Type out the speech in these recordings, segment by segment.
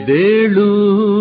ಎದ್ದೇಳು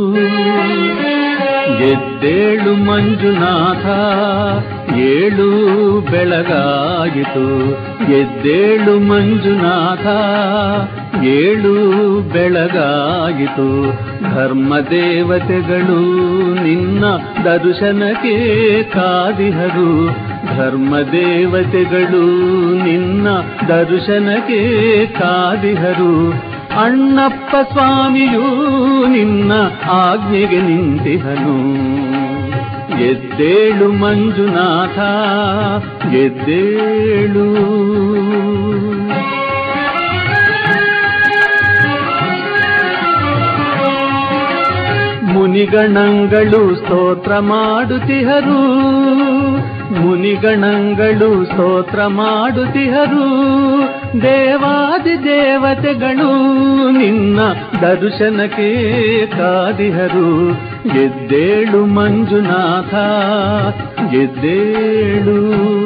ಎದ್ದೇಳು ಮಂಜುನಾಥ ಏಳು ಬೆಳಗಾಯಿತು ಎದ್ದೇಳು ಮಂಜುನಾಥ ಏಳು ಬೆಳಗಾಯಿತು ಧರ್ಮ ದೇವತೆಗಳು ನಿನ್ನ ದರ್ಶನಕ್ಕೆ ಕಾದಿಹರು ಧರ್ಮ ದೇವತೆಗಳು ನಿನ್ನ ದರ್ಶನಕ್ಕೆ ಕಾದಿಹರು ಅಣ್ಣಪ್ಪ ಸ್ವಾಮಿಯೂ ನಿನ್ನ ಆಜ್ಞೆಗೆ ನಿಂತಿಹನು ಎದ್ದೇಳು ಮಂಜುನಾಥ ಎದ್ದೇಳು ಮುನಿಗಣಗಳು ಸ್ತೋತ್ರ ಮಾಡುತ್ತಿಹರು ಮುನಿಗಣಗಳು ಸ್ತೋತ್ರ ಮಾಡುತ್ತಿಹರು ದೇವಾದಿ ದೇವತೆಗಳು ನಿನ್ನ ದರ್ಶನಕ್ಕೆ ಕಾದಿಹರು ಎದ್ದೇಳು ಮಂಜುನಾಥ ಎದ್ದೇಳು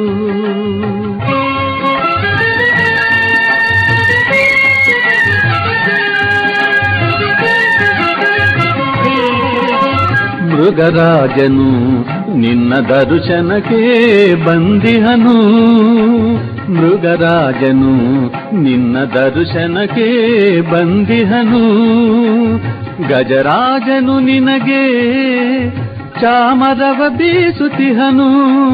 ಮೃಗರಾಜನು ನಿನ್ನ ದರ್ಶನಕ್ಕೆ ಬಂದಿಹನು ಮೃಗರಾಜನು ನಿನ್ನ ದರ್ಶನಕ್ಕೆ ಬಂದಿಹನು ಗಜರಾಜನು ನಿನಗೆ ಚಾಮರವ ಬೀಸುತ್ತಿಹನು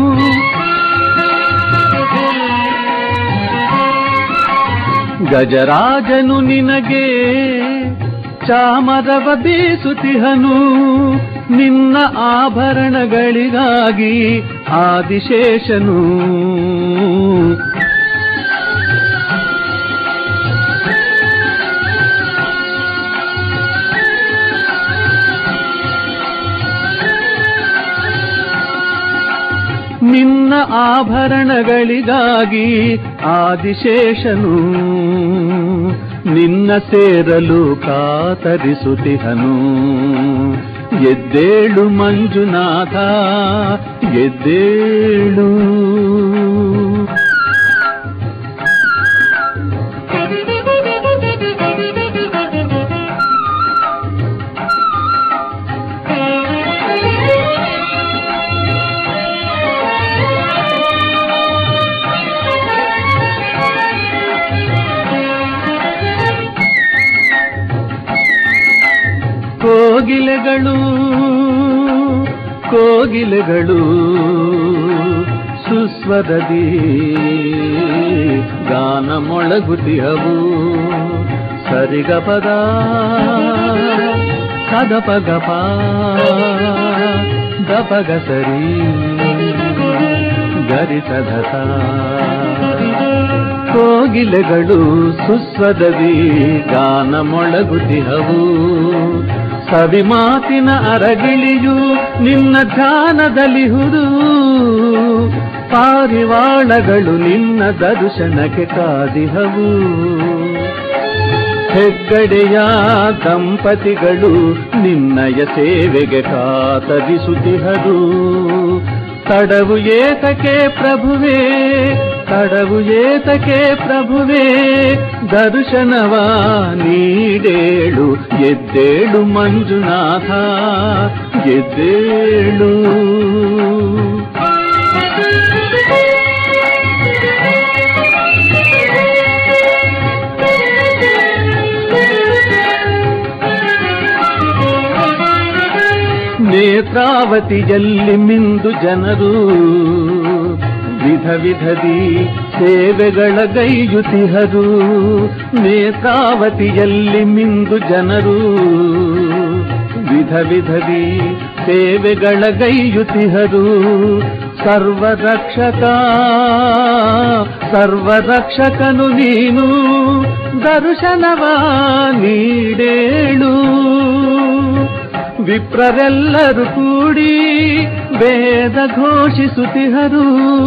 ಗಜರಾಜನು ನಿನಗೆ ಚಾಮರವ ಬೀಸುತ್ತಿಹನು ನಿನ್ನ ಆಭರಣಗಳಿಗಾಗಿ ಆದಿಶೇಷನು ನಿನ್ನ ಆಭರಣಗಳಿಗಾಗಿ ಆದಿಶೇಷನು ನಿನ್ನ ಸೇರಲು ಕಾತರಿಸುತ್ತಿಹನು ಎದ್ದೇಳು ಮಂಜುನಾಥ ಎದ್ದೇಳು ಕೋಗಿಲೆಗಳು ಕೋಗಿಲೆಗಳು ಸುಸ್ವರದಿ ಗಾನ ಮೊಳಗುತಿಹವು ಸರಿಗಪದ ಸದಪಗಪ ದಪಗ ಸರಿ ಗರಿಸದಸ ಕೋಗಿಲೆಗಳು ಸುಸ್ವದವಿ ಗಾನ ಮೊಳಗುತಿಹವು ಸವಿ ಮಾತಿನ ಅರಗಿಳಿಯು ನಿನ್ನ ಧ್ಯಾನದಲ್ಲಿಹುದು ಪಾರಿವಾಳಗಳು ನಿನ್ನ ದರ್ಶನಕ್ಕೆ ಕಾದಿಹವು ಹೆಗ್ಗಡೆಯ ದಂಪತಿಗಳು ನಿನ್ನಯ ಸೇವೆಗೆ ಕಾತರಿಸುತ್ತಿಹರು ತಡವು ಏತಕ್ಕೆ ಪ್ರಭುವೇ ತಡವು ಏತಕ್ಕೆ ಪ್ರಭುವೇ ದರ್ಶನವ ನೀಡೇಳು ಎದ್ದೇಳು ಮಂಜುನಾಥ ಎದ್ದೇಳು ನೇತ್ರಾವತಿಯಲ್ಲಿ ಮಿಂದು ಜನರು ವಿಧ ವಿಧದಿ ಸೇವೆಗಳ ಗೈಯುತಿಹರು ನೇತ್ರಾವತಿಯಲ್ಲಿ ಮಿಂದು ಜನರು ವಿಧ ವಿಧದಿ ಸೇವೆಗಳ ಗೈಯುತಿಹರು ಸರ್ವರಕ್ಷಕ ಸರ್ವರಕ್ಷಕನು ನೀನು ದರ್ಶನವ ನೀಡೇಳು ವಿಪ್ರರೆಲ್ಲರೂ ಕೂಡಿ ವೇದ ಘೋಷಿಸುತ್ತಿಹರು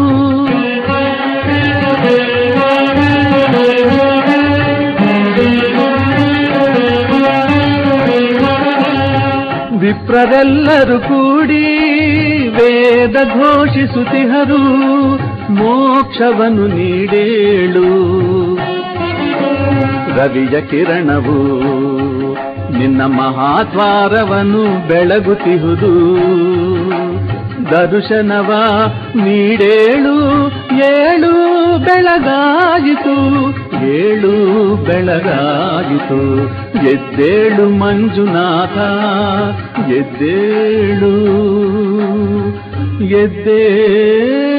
ವಿಪ್ರರೆಲ್ಲರೂ ಕೂಡಿ ವೇದ ಘೋಷಿಸುತ್ತಿಹರು ಮೋಕ್ಷವನ್ನು ನೀಡೇಳು ರವಿಯ ಕಿರಣವು ನಿನ್ನ ಮಹಾದ್ವಾರವನ್ನು ಬೆಳಗುತ್ತಿಹುದು ದರ್ಶನವ ನೀಡೇಳು ಏಳು ಬೆಳಗಾಯಿತು ಏಳು ಬೆಳಗಾಯಿತು ಎದ್ದೇಳು ಮಂಜುನಾಥ ಎದ್ದೇಳು ಎದ್ದೇಳು